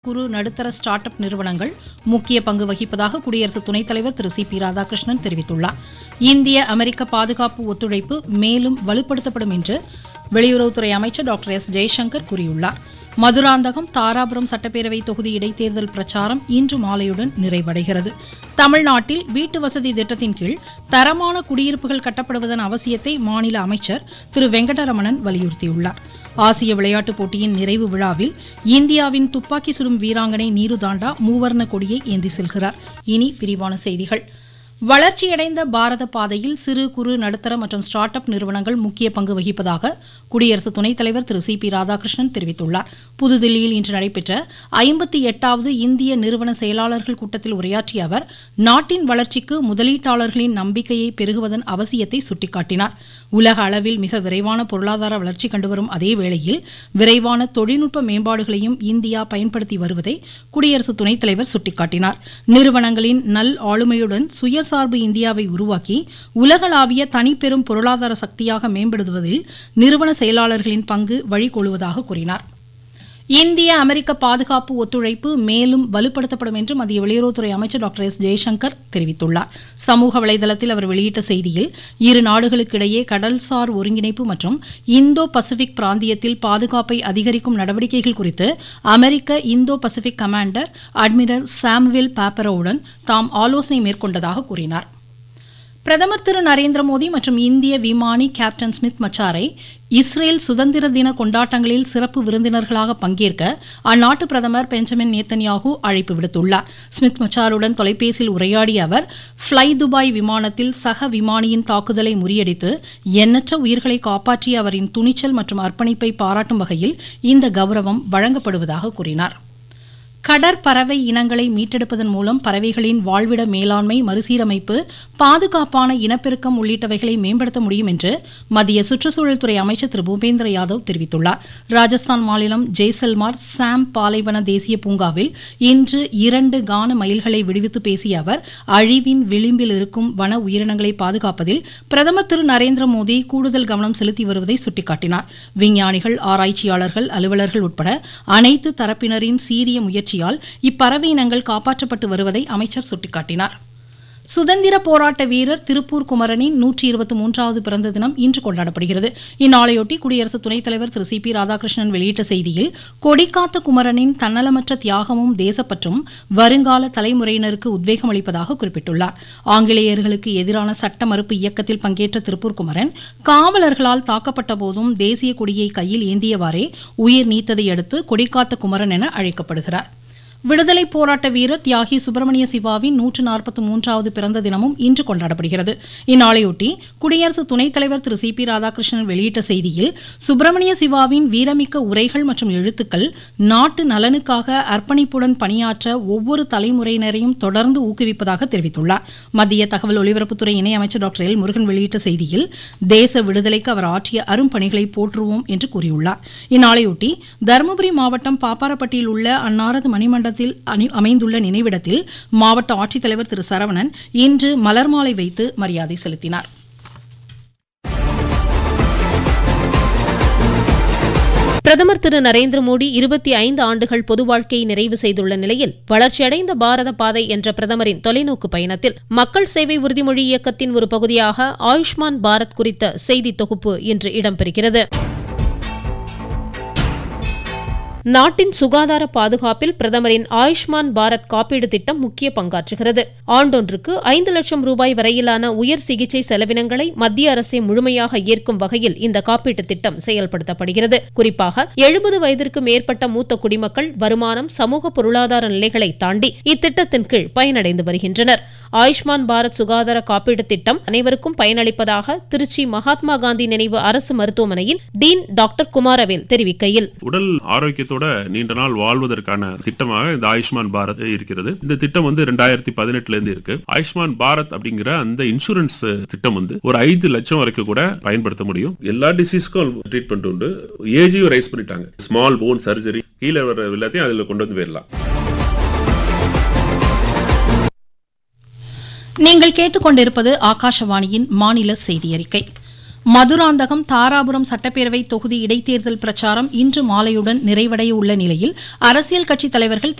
குறு நடுத்தர start up நிறுவனங்கள் முக்கிய பங்கு வகிப்பதாக குடியரசு துணைத் தலைவர் திரு சி பி ராதாகிருஷ்ணன் தெரிவித்துள்ளார் இந்திய அமெரிக்க பாதுகாப்பு ஒத்துழைப்பு மேலும் வலுப்படுத்தப்படும் என்று வெளியுறவுத்துறை அமைச்சர் டாக்டர் எஸ் ஜெய்சங்கர் கூறியுள்ளார் மதுராந்தகம் தாராபுரம் சட்டப்பேரவை தொகுதி இடைத்தேர்தல் பிரச்சாரம் இன்று மாலையுடன் நிறைவடைகிறது தமிழ்நாட்டில் வீட்டு வசதி திட்டத்தின் கீழ் தரமான குடியிருப்புகள் கட்டப்படுவதன் அவசியத்தை மாநில அமைச்சர் திரு வெங்கடரமணன் வலியுறுத்தியுள்ளார் ஆசிய விளையாட்டுப் போட்டியின் நிறைவு விழாவில் இந்தியாவின் துப்பாக்கி சுடும் வீராங்கனை நீரு தாண்டா மூவர்ண கொடியை ஏந்தி செல்கிறார் இனி விரிவான செய்திகள் வளர்ச்சியடைந்த பாரத பாதையில் சிறு குறு நடுத்தர மற்றும் ஸ்டார்ட் அப் நிறுவனங்கள் முக்கிய பங்கு வகிப்பதாக குடியரசு துணைத் தலைவர் திரு சி பி ராதாகிருஷ்ணன் தெரிவித்துள்ளார் புதுதில்லியில் இன்று நடைபெற்ற ஐம்பத்தி எட்டாவது இந்திய நிறுவன செயலாளர்கள் கூட்டத்தில் உரையாற்றிய அவர் நாட்டின் வளர்ச்சிக்கு முதலீட்டாளர்களின் நம்பிக்கையை பெருகுவதன் அவசியத்தை சுட்டிக்காட்டினார் உலக அளவில் மிக விரைவான பொருளாதார வளர்ச்சி கண்டுவரும் அதே வேளையில் விரைவான தொழில்நுட்ப மேம்பாடுகளையும் இந்தியா பயன்படுத்தி வருவதை குடியரசு துணைத் தலைவர் சுட்டிக்காட்டினார் நிறுவனங்களின் நல் ஆளுமையுடன் சுயசார்பு இந்தியாவை உருவாக்கி உலகளாவிய தனிப்பெரும் பொருளாதார சக்தியாக மேம்படுத்துவதில் நிறுவன செயலாளர்களின் பங்கு வழிகொள்வதாக கூறினார் இந்திய அமெரிக்க பாதுகாப்பு ஒத்துழைப்பு மேலும் வலுப்படுத்தப்படும் என்று மத்திய வெளியுறவுத்துறை அமைச்சர் டாக்டர் எஸ் ஜெய்சங்கர் தெரிவித்துள்ளார் சமூக வலைதளத்தில் அவர் வெளியிட்ட செய்தியில் இரு நாடுகளுக்கிடையே கடல்சார் ஒருங்கிணைப்பு மற்றும் இந்தோ பசிபிக் பிராந்தியத்தில் பாதுகாப்பை அதிகரிக்கும் நடவடிக்கைகள் குறித்து அமெரிக்க Indo Pacific commander admiral Samuel பாப்பரோவுடன் தாம் ஆலோசனை மேற்கொண்டதாக கூறினார் பிரதமர் திரு நரேந்திர மோடி மற்றும் இந்திய விமானி கேப்டன் ஸ்மித் மச்சாரை இஸ்ரேல் சுதந்திர தின கொண்டாட்டங்களில் சிறப்பு விருந்தினர்களாக பங்கேற்க அந்நாட்டு பிரதமர் பெஞ்சமின் நேத்தன்யாகு அழைப்பு விடுத்துள்ளார் ஸ்மித் மச்சாருடன் தொலைபேசியில் உரையாடிய அவர் ஃப்ளை துபாய் விமானத்தில் சக விமானியின் தாக்குதலை முறியடித்து எண்ணற்ற உயிர்களை காப்பாற்றிய அவரின் துணிச்சல் மற்றும் அர்ப்பணிப்பை பாராட்டும் வகையில் இந்த கௌரவம் வழங்கப்படுவதாக கூறினார் கடற்பறவை இனங்களை மீட்டெடுப்பதன் மூலம் பறவைகளின் வாழ்விட மேலாண்மை மறுசீரமைப்பு பாதுகாப்பான இனப்பெருக்கம் உள்ளிட்டவைகளை மேம்படுத்த முடியும் என்று மத்திய சுற்றுச்சூழல் துறை அமைச்சர் திரு பூபேந்திர யாதவ் தெரிவித்துள்ளார் ராஜஸ்தான் மாநிலம் ஜெய்சல்மார் சாம் பாலைவன தேசிய பூங்காவில் இன்று இரண்டு கான மயில்களை விடுவித்து பேசிய அவர் அழிவின் விளிம்பில் இருக்கும் வன உயிரினங்களை பாதுகாப்பதில் பிரதமர் திரு நரேந்திர மோடி கூடுதல் கவனம் செலுத்தி வருவதை சுட்டிக்காட்டினார் விஞ்ஞானிகள் ஆராய்ச்சியாளர்கள் அலுவலர்கள் உட்பட அனைத்து தரப்பினரின் சீரிய முயற்சி முயற்சியால் இப்பறவை இனங்கள் காப்பாற்றப்பட்டு வருவதை அமைச்சர் சுட்டிக்காட்டினார் சுதந்திர போராட்ட வீரர் திருப்பூர் குமரனின் நூற்றி இருபத்தி மூன்றாவது பிறந்த தினம் இன்று கொண்டாடப்படுகிறது இந்நாளையொட்டி குடியரசு துணைத் தலைவர் திரு சி பி ராதாகிருஷ்ணன் வெளியிட்ட செய்தியில் கொடிக்காத்த குமரனின் தன்னலமற்ற தியாகமும் தேசப்பற்றும் வருங்கால தலைமுறையினருக்கு உத்வேகம் அளிப்பதாக குறிப்பிட்டுள்ளார் ஆங்கிலேயர்களுக்கு எதிரான சட்ட மறுப்பு இயக்கத்தில் பங்கேற்ற திருப்பூர் குமரன் காவலர்களால் தாக்கப்பட்ட போதும் தேசிய கொடியை கையில் ஏந்தியவாறே உயிர் நீத்ததை அடுத்து கொடிக்காத்த குமரன் என அழைக்கப்படுகிறார் விடுதலை போராட்ட வீரர் தியாகி சுப்பிரமணிய சிவாவின் நூற்று நாற்பத்தி மூன்றாவது பிறந்த தினமும் இன்று கொண்டாடப்படுகிறது இந்நாளையொட்டி குடியரசு துணைத் தலைவர் திரு சி பி ராதாகிருஷ்ணன் வெளியிட்ட செய்தியில் சுப்பிரமணிய சிவாவின் வீரமிக்க உரைகள் மற்றும் எழுத்துக்கள் நாட்டு நலனுக்காக அர்ப்பணிப்புடன் பணியாற்ற ஒவ்வொரு தலைமுறையினரையும் தொடர்ந்து ஊக்குவிப்பதாக தெரிவித்துள்ளார் மத்திய தகவல் ஒலிபரப்புத்துறை இணையமைச்சர் டாக்டர் எல் முருகன் வெளியிட்ட செய்தியில் தேச விடுதலைக்கு அவர் ஆற்றிய அரும்பணிகளை போற்றுவோம் என்று கூறியுள்ளார் இந்நாளையொட்டி தருமபுரி மாவட்டம் பாப்பாரப்பட்டியில் உள்ள அன்னாரது மணிமண்டல மாவட்டத்தில் அமைந்துள்ள நினைவிடத்தில் மாவட்ட ஆட்சித்தலைவர் திரு சரவணன் இன்று மலர் மாலை வைத்து மரியாதை செலுத்தினார் பிரதமர் திரு நரேந்திர மோடி இருபத்தி ஐந்து ஆண்டுகள் பொது வாழ்க்கையை நிறைவு செய்துள்ள நிலையில் வளர்ச்சியடைந்த பாரத பாதை என்ற பிரதமரின் தொலைநோக்கு பயணத்தில் மக்கள் சேவை உறுதிமொழி இயக்கத்தின் ஒரு பகுதியாக ஆயுஷ்மான் பாரத் குறித்த செய்தி தொகுப்பு இன்று இடம்பெறுகிறது நாட்டின் சுகாதார பாதுகாப்பில் பிரதமரின் ஆயுஷ்மான் பாரத் காப்பீடு திட்டம் முக்கிய பங்காற்றுகிறது ஆண்டொன்றுக்கு ஐந்து லட்சம் ரூபாய் வரையிலான உயர் சிகிச்சை செலவினங்களை மத்திய அரசே முழுமையாக ஏற்கும் வகையில் இந்த காப்பீட்டு திட்டம் செயல்படுத்தப்படுகிறது குறிப்பாக எழுபது வயதிற்கு மேற்பட்ட மூத்த குடிமக்கள் வருமானம் சமூக பொருளாதார நிலைகளை தாண்டி இத்திட்டத்தின் கீழ் பயனடைந்து வருகின்றனர் ஆயுஷ்மான் பாரத் சுகாதார காப்பீடு திட்டம் அனைவருக்கும் பயனளிப்பதாக திருச்சி மகாத்மா காந்தி நினைவு அரசு மருத்துவமனையின் டீன் டாக்டர் குமாரவேல் தெரிவிக்கையில் உடல் ஆரோக்கியத்தோட நீண்ட நாள் வாழ்வதற்கான திட்டமாக இந்த ஆயுஷ்மான் பாரத் இருக்கிறது இந்த திட்டம் வந்து ரெண்டாயிரத்தி பதினெட்டுல இருந்து இருக்கு ஆயுஷ்மான் பாரத் அப்படிங்கிற அந்த இன்சூரன்ஸ் திட்டம் வந்து ஒரு ஐந்து லட்சம் வரைக்கும் கூட பயன்படுத்த முடியும் எல்லா டிசீஸ்க்கும் ட்ரீட்மெண்ட் உண்டு ஏஜையும் ரைஸ் பண்ணிட்டாங்க ஸ்மால் போன் சர்ஜரி கீழே வர எல்லாத்தையும் அதுல கொண்டு வந்து போயிடலாம் நீங்கள் கேட்டுக்கொண்டிருப்பது ஆகாஷவாணியின் மாநில செய்தி அறிக்கை மதுராந்தகம் தாராபுரம் சட்டப்பேரவை தொகுதி இடைத்தேர்தல் பிரச்சாரம் இன்று மாலையுடன் நிறைவடைய உள்ள நிலையில் அரசியல் கட்சித் தலைவர்கள்